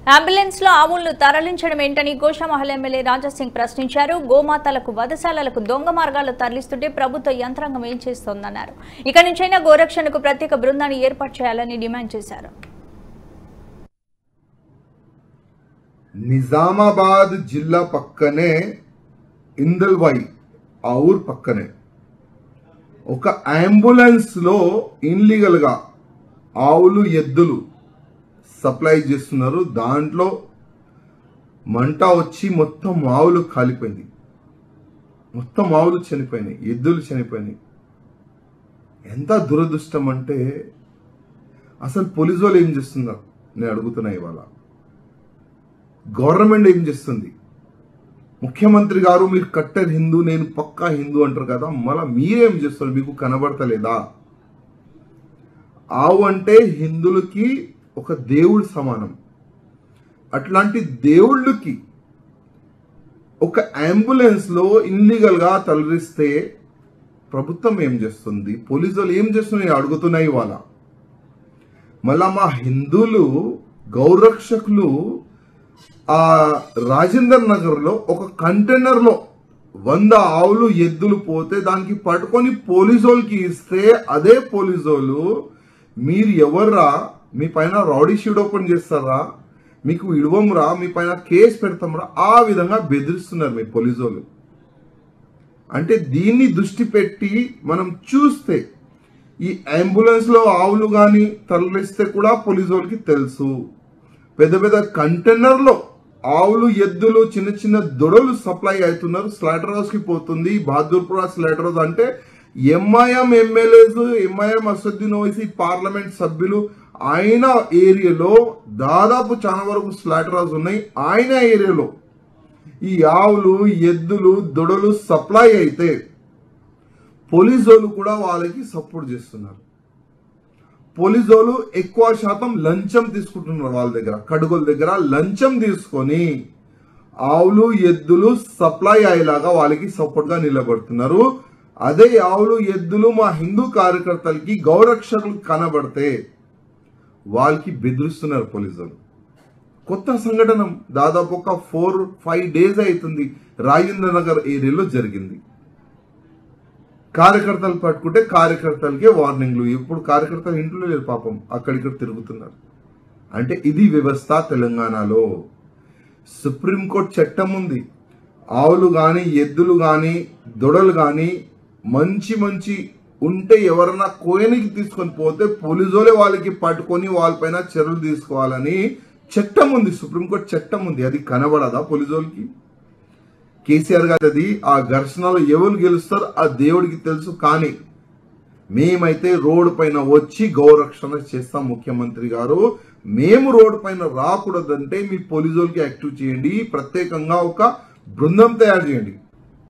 ambulance లో ఆవులను తరలించడం ఏంటని గోషామహల్ ఎమ్మెల్యే రాజాసింగ్ ప్రశ్నించారు గోమాతలకు వధశాలలకు దొంగ మార్గాలు తరలిస్తుంటే ప్రభుత్వ యంత్రాంగం ఏం చేస్తోందన్నారు ఇక నుంచైనా గోరక్షణకు ప్రత్యేక బృందాన్ని ఏర్పాటు చేయాలని డిమాండ్ చేశారు నిజామాబాద్ జిల్లా పక్కనే ఇందల్వాయి ఆ ఊరు పక్కనే ఒక అంబులెన్స్ లో ఇన్లీగల్ గా ఆవులు ఎద్దులు సప్లై చేస్తున్నారు దాంట్లో మంట వచ్చి మొత్తం ఆవులు కాలిపోయింది మొత్తం ఆవులు చనిపోయినాయి ఎద్దులు చనిపోయినాయి ఎంత దురదృష్టం అంటే అసలు పోలీసు వాళ్ళు ఏం చేస్తున్నారు నేను అడుగుతున్నా ఇవాళ గవర్నమెంట్ ఏం చేస్తుంది ముఖ్యమంత్రి గారు మీరు కట్టర్ హిందూ నేను పక్కా హిందూ అంటారు కదా మళ్ళా మీరేం చేస్తారు మీకు కనబడతలేదా ఆవు అంటే హిందువులకి ఒక దేవుడు సమానం అట్లాంటి దేవుళ్ళకి ఒక అంబులెన్స్ లో ఇన్లీగల్ గా తలరిస్తే ప్రభుత్వం ఏం చేస్తుంది పోలీసు వాళ్ళు ఏం చేస్తున్నాయి అడుగుతున్నాయి ఇవాళ మళ్ళా మా హిందువులు గౌరక్షకులు ఆ రాజేందర్ నగర్ లో ఒక కంటైనర్ లో వంద ఆవులు ఎద్దులు పోతే దానికి పట్టుకొని పోలీసు వాళ్ళకి ఇస్తే అదే పోలీసు వాళ్ళు మీరు ఎవర్రా మీ పైన రౌడీ షీట్ ఓపెన్ చేస్తారా మీకు ఇడవంరా మీ పైన కేసు పెడతాంరా ఆ విధంగా బెదిరిస్తున్నారు మీ పోలీసు వాళ్ళు అంటే దీన్ని దృష్టి పెట్టి మనం చూస్తే ఈ అంబులెన్స్ లో ఆవులు కానీ తరలిస్తే కూడా పోలీసు వాళ్ళకి తెలుసు పెద్ద పెద్ద కంటైనర్ లో ఆవులు ఎద్దులు చిన్న చిన్న దొడలు సప్లై అవుతున్నారు స్లాటర్ హౌస్ కి పోతుంది బహదూర్పుర స్లాటర్ హౌస్ అంటే MIM MLAs MIM Asaduddin Owaisi parliament సభ్యులు ఆయన ఏరియాలో దాదాపు చాలా వరకు స్లాటర్ హౌస్ ఉన్నాయి ఆయన ఏరియాలో ఈ ఆవులు ఎద్దులు దొడలు సప్లై అయితే పోలీసు వాళ్ళు కూడా వాళ్ళకి సపోర్ట్ చేస్తున్నారు పోలీసు వాళ్ళు ఎక్కువ శాతం లంచం తీసుకుంటున్నారు వాళ్ళ దగ్గర కడుగుల దగ్గర లంచం తీసుకొని ఆవులు ఎద్దులు సప్లై అయ్యేలాగా వాళ్ళకి సపోర్ట్ గా నిలబడుతున్నారు అదే ఆవులు ఎద్దులు మా హిందూ కార్యకర్తలకి గౌరక్షకులు కనబడితే వాళ్ళకి బెదిరిస్తున్నారు పోలీసులు కొత్త సంఘటన దాదాపు ఒక ఫోర్ ఫైవ్ డేస్ అవుతుంది రాజేంద్ర నగర్ ఏరియాలో జరిగింది కార్యకర్తలు పట్టుకుంటే కార్యకర్తలకే వార్నింగ్లు ఇప్పుడు కార్యకర్తలు ఇంట్లో లేరు పాపం అక్కడిక్కడ తిరుగుతున్నారు అంటే ఇది వ్యవస్థ తెలంగాణలో సుప్రీంకోర్టు చట్టం ఉంది ఆవులు కానీ ఎద్దులు కానీ దొడలు కానీ మంచి మంచి ఉంటే ఎవరన్నా కోయనికి తీసుకొని పోతే పోలీసులే వాళ్ళకి పట్టుకొని వాళ్ళపైన చర్యలు తీసుకోవాలని చట్టం ఉంది సుప్రీంకోర్టు చట్టం ఉంది అది కనబడదా పోలీసు వాళ్ళకి కేసీఆర్ గారు అది ఆ ఘర్షణలో ఎవరు గెలుస్తారు ఆ దేవుడికి తెలుసు కానీ మేమైతే రోడ్డు పైన వచ్చి గౌరక్షణ చేస్తాం ముఖ్యమంత్రి గారు మేము రోడ్డు పైన రాకూడదంటే మీ పోలీసు వాళ్ళకి యాక్టివ్ చేయండి ప్రత్యేకంగా ఒక బృందం తయారు చేయండి